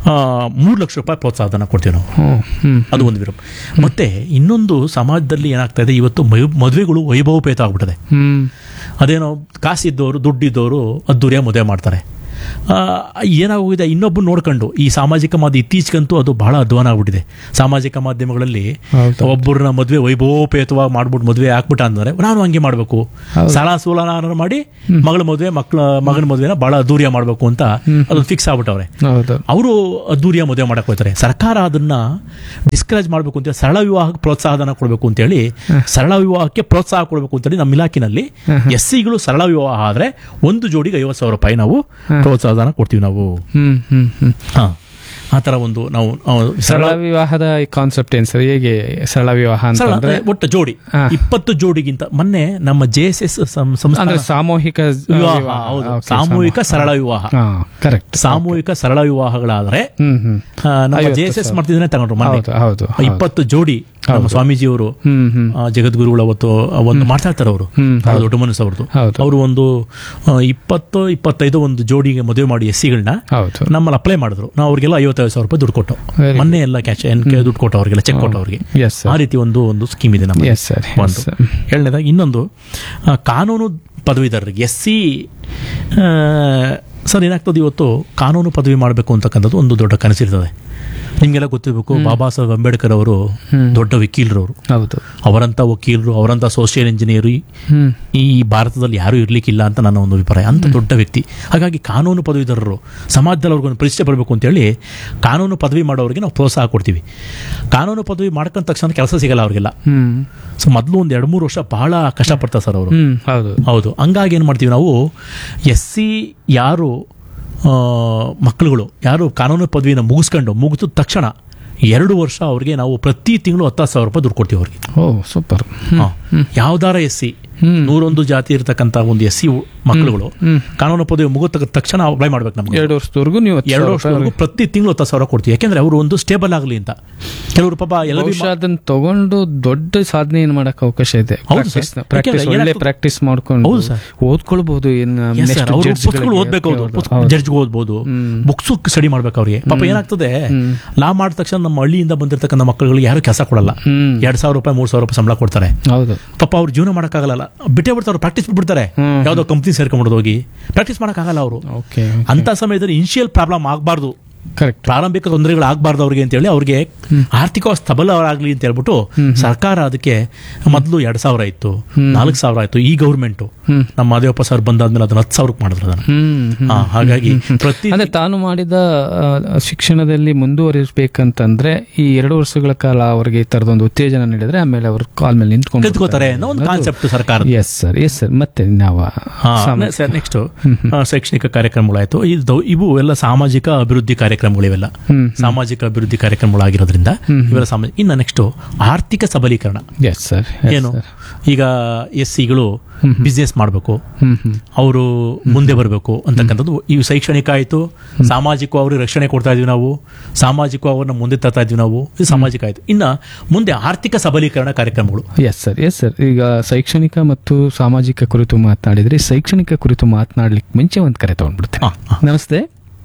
ಮೂರು ಲಕ್ಷ ರೂಪಾಯಿ ಪ್ರೋತ್ಸಾಹಧನ ಕೊಡ್ತೀವಿ ನಾವು ಹ್ಮ್ ಹ್ಮ್ ಅದು ಒಂದು ವಿರಮ್ ಮತ್ತೆ ಇನ್ನೊಂದು ಸಮಾಜದಲ್ಲಿ ಏನಾಗ್ತಾ ಇದೆ ಇವತ್ತು ಮೈ- ಮದುವೆಗಳು ವೈಭವಪೇತ ಆಗ್ಬಿಟ್ಟಿದೆ ಹ್ಮ್ ಅದೇನೋ ಕಾಸಿದ್ದವರು ದುಡ್ಡಿದ್ದವರು ಅದ್ದೂರಿಯ ಮದುವೆ ಮಾಡ್ತಾರೆ ಆ, ಏನಾಗೋಗಿದೆ ಇನ್ನೊಬ್ಬರು ನೋಡ್ಕೊಂಡು ಈ ಸಾಮಾಜಿಕ ಮಾಧ್ಯಮ ಇತ್ತೀಚೆಗಂತೂ ಅದು ಬಹಳ ಅಧ್ವಾನ ಆಗ್ಬಿಟ್ಟಿದೆ ಸಾಮಾಜಿಕ ಮಾಧ್ಯಮಗಳಲ್ಲಿ ಹೌದು. ಒಬ್ಬರನ್ನ ಮದುವೆ ವೈಭವೋಪೇತವಾಗಿ ಮಾಡ್ಬಿಟ್ಟು ಮದುವೆ ಹಾಕ್ಬಿಟ್ಟ ಅಂದ್ರೆ ನಾನು ಹಂಗೆ ಮಾಡಬೇಕು ಸಾಲ ಸೂಲನ ಮಾಡಿ ಮಗಳ ಮದುವೆ ಮಕ್ಕಳ ಮಗನ ಮದುವೆನ ಬಹಳ ಅದ್ದೂರಿಯ ಮಾಡಬೇಕು ಅಂತ ಅದೊಂದು ಫಿಕ್ಸ್ ಆಗ್ಬಿಟ್ಟವ್ರೆ ಹೌದು ಅವರು ಅದ್ದೂರಿಯ ಮದುವೆ ಮಾಡಕ್ ಹೋಗ್ತಾರೆ ಸರ್ಕಾರ ಅದನ್ನ ಡಿಸ್ಕರೇಜ್ ಮಾಡಬೇಕು ಅಂತ ಸರಳ ವಿವಾಹಕ್ಕೆ ಪ್ರೋತ್ಸಾಹನ ಕೊಡಬೇಕು ಅಂತ ಹೇಳಿ ಸರಳ ವಿವಾಹಕ್ಕೆ ಪ್ರೋತ್ಸಾಹ ಕೊಡಬೇಕು ಅಂತೇಳಿ ನಮ್ಮ ಇಲಾಖೆನಲ್ಲಿ ಎಸ್ ಸಿಗಳು ಸರಳ ವಿವಾಹ ಆದ್ರೆ ಒಂದು ಜೋಡಿಗೆ ಐವತ್ತು ಸಾವಿರ ರೂಪಾಯಿ ನಾವು ಪ್ರೋತ್ಸಾಹನ ಕೊಡ್ತೀವಿ ನಾವು ಹ್ಮ್ ಹ್ಮ್ ಹ್ಮ್ ಹಾ ಆ ತರ ಒಂದು ನಾವು ಆ, ಸರಳ ಸರಳ ವಿವಾಹದ ಕಾನ್ಸೆಪ್ಟ್ ಏನ್ ಸರ್ ಹೇಗೆ ಸರಳ ವಿವಾಹ ಸರಳ ಅಂತಂದ್ರೆ ಅಂದ್ರೆ ಒಟ್ಟು ಜೋಡಿ ಹಾ. ಇಪ್ಪತ್ತು ಜೋಡಿಗಿಂತ ಮೊನ್ನೆ ನಮ್ಮ ಜೆ ಎಸ್ ಎಸ್ ಸಂಸ್ಥೆ ಅಂದ್ರೆ ಸಾಮೂಹಿಕ ವಿವಾಹ ವಿವಾಹ. ಹೌದು Okay, ಸಾಮೂಹಿಕ ಸರಳ ವಿವಾಹ ಹಾ ಕರೆಕ್ಟ್ ಸಾಮೂಹಿಕ ಸರಳ ವಿವಾಹಗಳಾದ್ರೆ ಹ್ಮ್ ಹ್ಮ್ ಆ, ನಮ್ಮ ಐವತ್ತು ಜೆ ಎಸ್ ಎಸ್ ಮಾಡ್ತಿದ್ರೆ ತಗೊಂಡ್ರು ಮೊನ್ನೆ ಹೌದು ಹೌದು ಹೌದು. ಇಪ್ಪತ್ತು ಜೋಡಿ ನಮ್ಮ ಸ್ವಾಮೀಜಿಯವರು ಹ್ಮ್ ಹ್ಮ್ ಆ, ಜಗದ್ಗುರುಗಳು ಅವತ್ತು ಆ, ಒಂದು ಮಾಡ್ತಾ ಇರ್ತಾರೆ ಅವರು ಹ್ಮ್, ಬಹಳ ದೊಡ್ಡ ಮನಸ್ಸು ಅವ್ರದ್ದು ಹೌದು. ಅವರು ಒಂದು ಆ, ಇಪ್ಪತ್ತು ಇಪ್ಪತ್ತೈದು ಒಂದು ಜೋಡಿಗೆ ಮದುವೆ ಮಾಡಿ ಎಸ್ ಸಿಗಳನ್ನ ಹೌದು ನಮ್ಮಲ್ಲಿ ಅಪ್ಲೈ ಮಾಡಿದ್ರು ನಾವು ಅವ್ರಿಗೆಲ್ಲ ಐವತ್ತೈದು ಸಾವಿರ ರೂಪಾಯಿ ದುಡ್ಡು ಕೊಟ್ಟು Very ಮೊನ್ನೆ ಎಲ್ಲ ಕ್ಯಾಶ್ ದುಡ್ಡು ಕೊಟ್ಟು ಅವ್ರಿಗೆಲ್ಲ ಚೆಕ್ ಕೊಟ್ಟು ಅವ್ರಿಗೆ ಎಸ್ ಆ ಸರ್ ರೀತಿ ಒಂದು ಒಂದು ಸ್ಕೀಮ್ ಇದೆ ನಮ್ಮ ಎಸ್ ಸರ್ ಒಂದು ಎರಡನೇದಾಗಿ ಇನ್ನೊಂದು ಆ, ಕಾನೂನು ಪದವೀಧರರಿಗೆ ಎಸ್ ಸಿ ಸರ್ ಏನಾಗ್ತದೆ ಇವತ್ತು ಕಾನೂನು ಪದವಿ ಮಾಡಬೇಕು ಅಂತಕ್ಕಂಥದ್ದು ಒಂದು ದೊಡ್ಡ ಕನಸಿರ್ತದೆ ನಿಮಗೆಲ್ಲ ಗೊತ್ತಿರಬೇಕು ಬಾಬಾ ಸಾಹೇಬ್ ಅಂಬೇಡ್ಕರ್ ಅವರು ದೊಡ್ಡ ವಕೀಲರು ಅವರು ಹೌದು ಅವರಂಥ ವಕೀಲರು ಅವರಂಥ ಸೋಷಿಯಲ್ ಇಂಜಿನಿಯರು ಹ್ಮ್ ಈ ಭಾರತದಲ್ಲಿ ಯಾರೂ ಇರ್ಲಿಕ್ಕಿಲ್ಲ ಅಂತ ನನ್ನ ಒಂದು ಅಭಿಪ್ರಾಯ ಅಂತ ದೊಡ್ಡ ವ್ಯಕ್ತಿ ಹಾಗಾಗಿ ಕಾನೂನು ಪದವೀಧರರು ಸಮಾಜದಲ್ಲಿ ಅವ್ರಿಗೊಂದು ಪರಿಚಯ ಬರಬೇಕು ಅಂತೇಳಿ ಕಾನೂನು ಪದವಿ ಮಾಡೋರಿಗೆ ನಾವು ಪ್ರೋತ್ಸಾಹ ಕೊಡ್ತೀವಿ ಕಾನೂನು ಪದವಿ ಮಾಡ್ಕೊಂಡ ತಕ್ಷಣ ಕೆಲಸ ಸಿಗಲ್ಲ ಅವ್ರಿಗೆಲ್ಲ ಹ್ಮ್ ಸೊ ಮೊದಲು ಒಂದು ಎರಡು ಮೂರು ವರ್ಷ ಬಹಳ ಕಷ್ಟಪಡ್ತಾರೆ ಸರ್ ಅವರು ಹ್ಮ್ ಹೌದು ಹೌದು ಹಂಗಾಗಿ ಏನು ಮಾಡ್ತೀವಿ ನಾವು ಎಸ್ ಸಿ ಯಾರು ಆ, ಮಕ್ಕಳುಗಳು ಯಾರು ಕಾನೂನು ಪದವಿನ ಮುಗಿಸ್ಕೊಂಡು ಮುಗಿದ ತಕ್ಷಣ ಎರಡು ವರ್ಷ ಅವ್ರಿಗೆ ನಾವು ಪ್ರತಿ ತಿಂಗಳು ಹತ್ತು ಸಾವಿರ ರೂಪಾಯಿ ದುಡ್ಡು ಕೊಡ್ತೀವಿ ಅವ್ರಿಗೆ ಓ ಸೂಪರ್ ಯಾವ್ದಾರ ಎಸ್ ಸಿ ಹ್ಮ್. ನೂರೊಂದು ಜಾತಿ ಇರತಕ್ಕಂಥ ಒಂದು ಎಸ್ ಸಿ ಮಕ್ಕಳುಗಳು ಹ್ಮ್. ಕಾನೂನು ಪದವಿ ಮುಗಿದ ತಕ್ಷಣ ಅಪ್ಲೈ ಮಾಡ್ಬೇಕು ನಮ್ಗೆ ಎರಡು ವರ್ಷದವರೆಗೂ ನೀವು ಹತ್ತು ಎರಡು ಸಾವಿರ ವರ್ಷವರೆಗೂ ಪ್ರತಿ ತಿಂಗಳು ಹತ್ತು ಸಾವಿರ ಕೊಡ್ತೀವಿ ಯಾಕೆಂದ್ರೆ ಅವರು ಒಂದು ಸ್ಟೇಬಲ್ ಆಗಲಿ ಅಂತ ಕೆಲವರು ಪಾಪ ಎಲ್ಲ ಬಹುಶಃ ಅದನ್ನ ತಗೊಂಡು ದೊಡ್ಡ ಸಾಧನೆ ಏನ್ ಮಾಡಕ್ ಅವಕಾಶ ಇದೆ ಹೌದು ಸರ್. ಪ್ರಾಕ್ಟೀಸ್ ಯಾಕೆಂದ್ರೆ ಒಳ್ಳೆ ಏನಾಗ್ತದೆ- ಪ್ರಾಕ್ಟೀಸ್ ಮಾಡ್ಕೊಂಡು ಹೌದು ಸರ್. ಓದ್ಕೊಳ್ಬಹುದು ಏನ್ Yes, next sir. ಅವ್ರು judge ಪುಸ್ತಕಗಳು ಗಳಿಗೆ. ಓದ್ಬೇಕು ಹೌದು ಹೌದು. ಜಡ್ಜ್ಗೆ ಓದ್ಬೋದು ಬುಕ್ಸ್ ಸ್ಟಡಿ ಮಾಡ್ಬೇಕು ಅವ್ರಿಗೆ ಪಾಪ ಏನಾಗ್ತದೆ ಲಾ ಮಾಡಿದ ತಕ್ಷಣ ನಮ್ಮ ಹಳ್ಳಿಯಿಂದ ಬಂದಿರತಕ್ಕಂಥ ಮಕ್ಕಳುಗಳಿಗೆ ಯಾರು ಕೆಲಸ ಕೊಡಲ್ಲ ಹ್ಮ್ ಎರಡ್ ಸಾವಿರ ರೂಪಾಯಿ ಮೂರ್ ಸಾವಿರ ರೂಪಾಯಿ ಸಂಬಳ ಕೊಡ್ತಾರೆ ಹೌದು ಪಾಪ ಅವ್ರು ಜೀವನ ಮಾಡೋಕ್ಕಾಗಲ್ಲ ಬಿಟ್ಟೇ ಬಿಡ್ತಾರೆ ಪ್ರಾಕ್ಟೀಸ್ ಬಿಡ್ತಾರೆ ಹ್ಮ್. ಯಾವ್ದೋ ಕಂಪ್ನಿ ಸೇರ್ಕೊಂಡ್ಬಿಡೋದು ಹೋಗಿ ಪ್ರಾಕ್ಟೀಸ್ ಮಾಡೋಕ್ಕಾಗಲ್ಲ ಅವರು ಓಕೆ ಅಂತ ಸಮಯದಲ್ಲಿ ಇನಿಷಿಯಲ್ ಪ್ರಾಬ್ಲಮ್ ಆಗಬಾರ್ದು ಕರೆಕ್ಟ್ ಪ್ರಾರಂಭಿಕ ತೊಂದರೆಗಳು ಆಗಬಾರ್ದು ಅವ್ರಿಗೆ ಅಂತೇಳಿ ಅವ್ರಿಗೆ ಆರ್ಥಿಕ ಸ್ಥಬಲರಾಗಲಿ ಅಂತ ಹೇಳ್ಬಿಟ್ಟು ಸರ್ಕಾರ ಅದಕ್ಕೆ ಮೊದಲು ಎರಡ್ ಸಾವಿರ ಇತ್ತು ನಾಲ್ಕು ಸಾವಿರ ಆಯ್ತು ಈ ಗೌರ್ಮೆಂಟ್ ಹ್ಮ್. ನಮ್ಮ ಮಾದೇವಪ್ಪ ಸರ್ ಬಂದಾದ್ಮೇಲೆ ಅದನ್ನ ಹತ್ತು ಸಾವಿರಕ್ಕೆ ಮಾಡಿದ್ರು ಅದನ್ನ ಹ್ಮ್ ಹ್ಮ್. ಹಾ, ಹಾಗಾಗಿ ಪ್ರತಿ ಅಂದ್ರೆ ತಾನು ಮಾಡಿದ ಆ, ಶಿಕ್ಷಣದಲ್ಲಿ ಮುಂದುವರಿಸಬೇಕಂತಂದ್ರೆ ಈ ಎರಡು ವರ್ಷಗಳ ಕಾಲ ಅವರಿಗೆ ಈ ತರದೊಂದು ಉತ್ತೇಜನ ನೀಡಿದ್ರೆ ಆಮೇಲೆ ಅವ್ರ ಕಾಲ್ ಮೇಲೆ ನಿಂತ್ಕೊಂಡು ಕಲ್ತ್ಕೋತಾರೆ ಅನ್ನೋ ಒಂದು ಕಾನ್ಸೆಪ್ಟ್ ಸರ್ಕಾರ ಎಸ್ ಸರ್ ಎಸ್ ಸರ್ ಮತ್ತೆ ನಾವು ಸರ್ ನೆಕ್ಸ್ಟ್ ಶೈಕ್ಷಣಿಕ ಕಾರ್ಯಕ್ರಮಗಳಾಯ್ತು ಇದು ಇವು ಎಲ್ಲ ಸಾಮಾಜಿಕ ಅಭಿವೃದ್ಧಿ ಕಾರ್ಯಕ್ರಮಗಳಿವೆಲ್ಲ ಹ್ಮ್ ಸಾಮಾಜಿಕ ಅಭಿವೃದ್ಧಿ ಕಾರ್ಯಕ್ರಮಗಳಾಗಿರೋದ್ರಿಂದ ಇವೆಲ್ಲ ಸಾಮಾಜಿಕ ಇನ್ನು ನೆಕ್ಸ್ಟ್ ಆರ್ಥಿಕ ಸಬಲೀಕರಣ ಎಸ್ ಸರ್ ಏನು ಈಗ ಎಸ್ ಸಿಗಳು ಬಿಸ್ನೆಸ್ ಮಾಡಬೇಕು ಹ್ಮ್ ಹ್ಮ್ ಅವರು ಮುಂದೆ ಬರಬೇಕು ಅಂತಕ್ಕಂಥದ್ದು ಇವು ಶೈಕ್ಷಣಿಕ ಆಯಿತು ಸಾಮಾಜಿಕ ಅವ್ರಿಗೆ ರಕ್ಷಣೆ ಕೊಡ್ತಾ ಇದೀವಿ ನಾವು ಸಾಮಾಜಿಕ ಅವ್ರನ್ನ ಮುಂದೆ ತರ್ತಾ ಇದೀವಿ ನಾವು ಇದು ಸಾಮಾಜಿಕ ಆಯಿತು ಇನ್ನು ಮುಂದೆ ಆರ್ಥಿಕ ಸಬಲೀಕರಣ ಕಾರ್ಯಕ್ರಮಗಳು ಎಸ್ ಸರ್ ಎಸ್ ಸರ್ ಈಗ ಶೈಕ್ಷಣಿಕ ಮತ್ತು ಸಾಮಾಜಿಕ ಕುರಿತು ಮಾತನಾಡಿದ್ರೆ ಶೈಕ್ಷಣಿಕ ಕುರಿತು ಮಾತನಾಡ್ಲಿಕ್ಕೆ ಮುಂಚೆ ಒಂದು ಕರೆ ತಗೊಂಡ್ಬಿಡ್ತೇನೆ ಹಾ, ಹಾ. ನಮಸ್ತೆ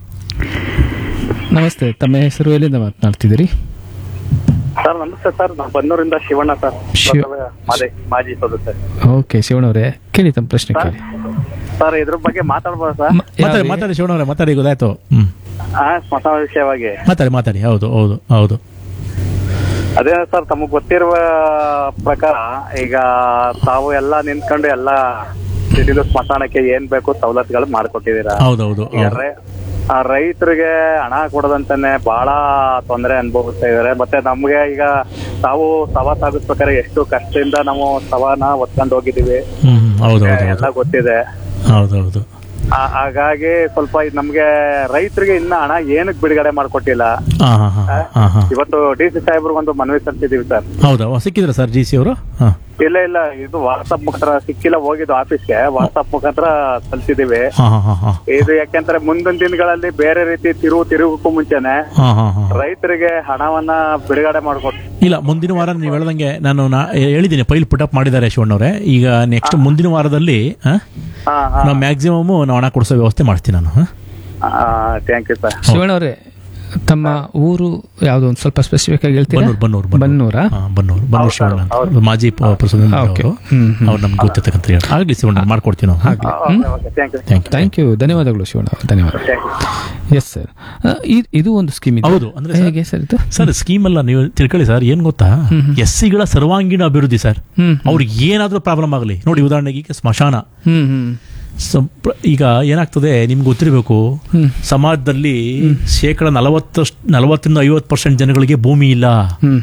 ನಮಸ್ತೆ ತಮ್ಮ ಹೆಸರು ಎಲ್ಲಿಂದ ಮಾತನಾಡ್ತಿದ್ದೀರಿ ಸರ್ ನಮಸ್ತೆ ಸರ್ ನಾವು ಬನ್ನೂರಿಂದ ಶಿವಣ್ಣ ಸರ್ ಶಿವ- ಮಾಜಿ ಮಾಜಿ ಸದಸ್ಯ ಓಕೆ ಶಿವಣ್ಣವ್ರೆ ಕೇಳಿ ತಮ್ಮ ಪ್ರಶ್ನೆ ಕೇಳಿ ಸರ್ ಇದ್ರ ಬಗ್ಗೆ ಮಾತಾಡ್ಬೋದು ಸರ್ ಮ- ಯಾವ- ಮಾತಾಡಿ ಮಾತಾಡಿ ಶಿವಣ್ಣವ್ರೆ ಮಾತಾಡಿ ಗೊತ್ತಾಯ್ತು ಹ್ಮ್ ಆ ಸ್ಮಶಾನ ವಿಷಯವಾಗಿ ಮಾತಾಡಿ ಮಾತಾಡಿ ಹೌದು ಹೌದು ಹೌದು ಅದೇ ಸರ್ ತಮಗೆ ಗೊತ್ತಿರುವ ಪ್ರಕಾರ ಈಗ ತಾವು ಎಲ್ಲ ನಿಂತ್ಕೊಂಡು ಎಲ್ಲ ಸಿಟಿದು ಸ್ಮಶಾನಕ್ಕೆ ಏನ್ ಬೇಕು ಸವಲತ್ತುಗಳು ಮಾಡ್ಕೊಟ್ಟಿದ್ದೀರಾ ಹೌದೌದು ಈಗ ಹೌದು ರೈ- ಆ ರೈತರಿಗೆ ಹಣ ಕೊಡದಂತಾನೆ ಬಹಳ ತೊಂದರೆ ಅನುಭವಿಸ್ತಾ ಇದಾರೆ ಮತ್ತೆ ನಮ್ಗೆ ಈಗ ತಾವು ಸವ ಸಾಗಿಸ್ಬೇಕಾದ್ರೆ ಎಷ್ಟು ಕಷ್ಟದಿಂದ ನಾವು ಸವಾನ ಒತ್ಕೊಂಡು ಹೋಗಿದೀವಿ ಹ್ಮ್ ಹ್ಮ್, ಹೌದು ಹೌದು ಎಲ್ಲ ಗೊತ್ತಿದೆ ಹೌದು ಹೌದು ಆ- ಹಾಗಾಗಿ ಸ್ವಲ್ಪ ಇದ್ ನಮ್ಗೆ ರೈತರಿಗೆ ಇನ್ನ ಹಣ ಏನಕ್ ಬಿಡುಗಡೆ ಮಾಡ್ಕೊಟ್ಟಿಲ್ಲ ಹಾ ಹಾ ಹಾ ಹಾ ಹಾ ಇವತ್ತು ಡಿ ಸಿ ಸಾಹೇಬ್ರಿಗೆ ಒಂದು ಮನವಿ ಸಲ್ಲಿಸಿದೀವಿ ಸರ್ ಹೌದಾ ಸಿಕ್ಕಿದ್ರ ಸರ್ ಜಿ ಸಿ ಅವರು ಹಾ ಇಲ್ಲ ಇಲ್ಲ ಇದು ವಾಟ್ಸಪ್ ಮುಖಾಂತರ ಸಿಕ್ಕಿಲ್ಲ ಹೋಗಿದ್ದು ಆಫೀಸ್ಗೆ ವಾಟ್ಸಪ್ ಮುಖಾಂತರ ಸಲ್ಲಿಸಿದೀವಿ ಹಾ ಹಾ ಹಾ ಹಾ ಇದು ಯಾಕೆಂದ್ರೆ ಮುಂದಿನ ದಿನಗಳಲ್ಲಿ ಬೇರೆ ರೀತಿ ತಿರುವು ತಿರುಗಕ್ಕೂ ಮುಂಚೆನೆ ಹಾ ಹಾ ಹಾ ರೈತರಿಗೆ ಹಣವನ್ನ ಬಿಡುಗಡೆ ಮಾಡ್ಕೊಟ್ಟು ಇಲ್ಲ ಮುಂದಿನ ವಾರ ನೀವು ಹೇಳ್ದಂಗೆ ನಾನು ನಾ- ಹೇಳಿದ್ದೀನಿ ಫೈಲ್ ಪುಟ್ ಅಪ್ ಮಾಡಿದ್ದಾರೆ ಶಿವಣ್ಣವ್ರೆ ಈಗ ನೆಕ್ಸ್ಟ್ ಮುಂದಿನ ವಾರದಲ್ಲಿ ಆ, ಹಾ ಹಾ ನಾವು ಮ್ಯಾಕ್ಸಿಮಮ್ ನಾವು ಹಣ ಕೊಡಿಸೋ ವ್ಯವಸ್ಥೆ ಮಾಡ್ತೀನಿ ನಾನು ಆ? ಥ್ಯಾಂಕ್ ಯು ಸರ್ ಶಿವಣ್ಣವ್ರೆ ತಮ್ಮ ಊರು ಯಾವ್ದು ಒಂದು ಸ್ವಲ್ಪ ಸ್ಪೆಸಿಫಿಕ್ ಆಗಿ ಹೇಳ್ತೀರಾ ಬನ್ನೂರು ಬನ್ನೂರು ಬನ್ನೂರಾ ಹಾ, ಬನ್ನೂರು ಬನ್ನೂರು ಶಿವಣ್ಣ ಅಂತ ಮಾಜಿ ಪ- ಪ್ರಸಿಡೆಂಟ್ ಓಕೆ ಅವರು ಹ್ಮ್ ಹ್ಮ್. ಅವ್ರು ನಮ್ಗೆ ಗೊತ್ತಿರ್ತಕ್ಕಂಥ ಹೇಳಿ ಆಗ್ಲಿ ಶಿವಣ್ಣ ಮಾಡ್ಕೊಡ್ತೀವಿ ನಾವು okay okay thank you thank you thank you ಧನ್ಯವಾದಗಳು ಶಿವಣ್ಣ ಅವ್ರೆ, ಧನ್ಯವಾದ ಥ್ಯಾಂಕ್ ಯು ಎಸ್ ಸರ್ ಇದು ಒಂದು ಸ್ಕೀಮ್ ಇದೆ ಹೌದು ಅಂದ್ರೆ ಸರ್- ಹೇಗೆ ಸರ್ ಇದು ಸರ್ ಸ್ಕೀಮ್ ಅಲ್ಲ ನೀವು ತಿಳ್ಕೊಳ್ಳಿ ಸರ್ ಏನ್ ಗೊತ್ತಾ ಎಸ್ ಸಿಗಳ ಸರ್ವಾಂಗೀಣ ಅಭಿವೃದ್ಧಿ ಸರ್ ಹ್ಮ್ ಅವ್ರಿಗೆ ಏನಾದ್ರೂ ಪ್ರಾಬ್ಲಮ್ ಆಗಲಿ ನೋಡಿ ಉದಾಹರಣೆಗೆ ಈಗ ಸ್ಮಶಾನ ಹ್ಮ್ ಹ್ಮ್ ಸಂಪ್ರ- ಈಗ ಏನಾಗ್ತದೆ ನಿಮ್ಗೆ ಗೊತ್ತಿರಬೇಕು ಹ್ಮ್. ಸಮಾಜದಲ್ಲಿ ಶೇಕಡ ನಲವತ್ತಷ್ಟು ನಲವತ್ತರಿಂದ ಐವತ್ತು ಪರ್ಸೆಂಟ್ ಜನಗಳಿಗೆ ಭೂಮಿ ಇಲ್ಲ ಹ್ಮ್